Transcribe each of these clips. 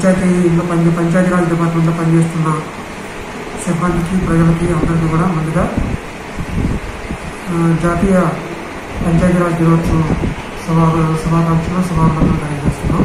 పంచాయతీలో పని పంచాయతీరాజ్ డిపార్ట్మెంట్లో పనిచేస్తున్న సిబ్బందికి ప్రజలకి అందరికీ కూడా ముందుగా ఆ, జాతీయ పంచాయతీరాజ్ దినోత్సవం శుభా శుభాకాంక్షలు శుభాభినందనలు తెలియజేస్తున్నాం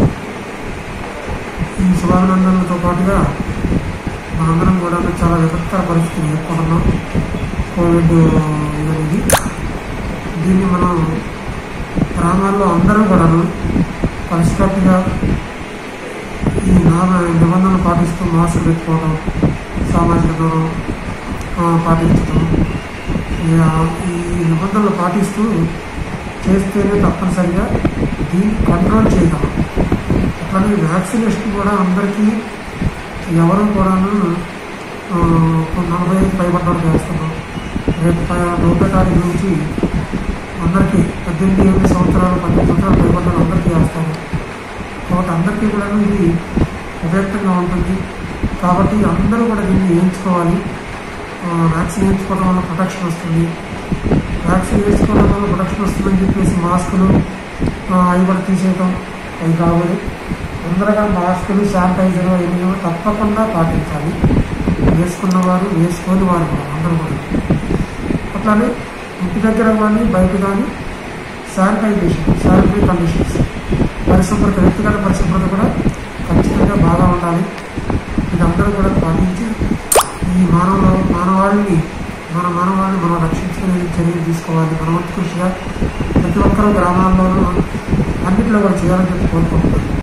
ఈ శుభాభినందనలతో పాటుగా మనందరం కూడా చాలా విపత్కర పరిస్థితిని ఎదుర్కొంటున్నాం కోవిడ్ అనేది దీన్ని మనం గ్రామాల్లో అందరం కూడాను కలిసికట్టుగా ఈ నామ- నిబంధనలు పాటిస్తూ మాస్క్ పెట్టుకోవడం సామాజిక దూరం ఆ, పాటించడం ఈ ఆ- ఈ నిబంధనలు పాటిస్తూ చేస్తేనే తప్పనిసరిగా దీన్ని కంట్రోల్ చేయగలం అట్లనే వ్యాక్సినేషన్ కూడా అందరికీ ఎవరు కూడాను ఆ, నలభై ఐదు పైబడ్డలు చేస్తున్నాం రేపు ప- నలభై తారీఖు నుంచి అందరికీ పద్దెనిమిది ఎనిమిది సంవత్సరాలు పద్దెనిమిది సంవత్సరాలు పైబడ్డలు అందరికీ వేస్తారు కాబట్టి అందరికీ కూడా ఇది ఉపయుక్తంగా ఉంటుంది కాబట్టి అందరూ కూడా దీన్ని వేయించుకోవాలి ఆ, వ్యాక్సిన్ వేయించుకోవడం వల్ల ప్రొటెక్షన్ వస్తుంది వ్యాక్సిన్ వేసుకోవడం వల్ల ప్రొటెక్షన్ వస్తుందని చెప్పేసి మాస్కులు ఆ, అవి కూడా తీసేయటం అవి కావాలి తొందరగా మాస్కులు శానిటైజర్ అవన్నీ కూడా తప్పకుండా పాటించాలి వేసుకున్నవారు వేసుకొని వారు కూడా అందరూ కూడా అట్లానే ఇంటి దగ్గర కానీ బయట కానీ శానిటైజేషన్ శానిటరీ కండిషన్స్ పరిశుభ్రత వ్యక్తిగత పరిశుభ్రత కూడా ఖచ్చితంగా బాగా ఉండాలి ఇది అందరూ కూడా పాటించి ఈ మానవ మానవాళిని మన మానవాళిని మనం రక్షించుకునే చర్యలు తీసుకోవాలి మన వంతు కృషిగా ప్రతి ఒక్కరూ గ్రామాల్లోనూ అన్నింటిలో కూడా చేయాలని చెప్పి కోరుకుంటున్నాను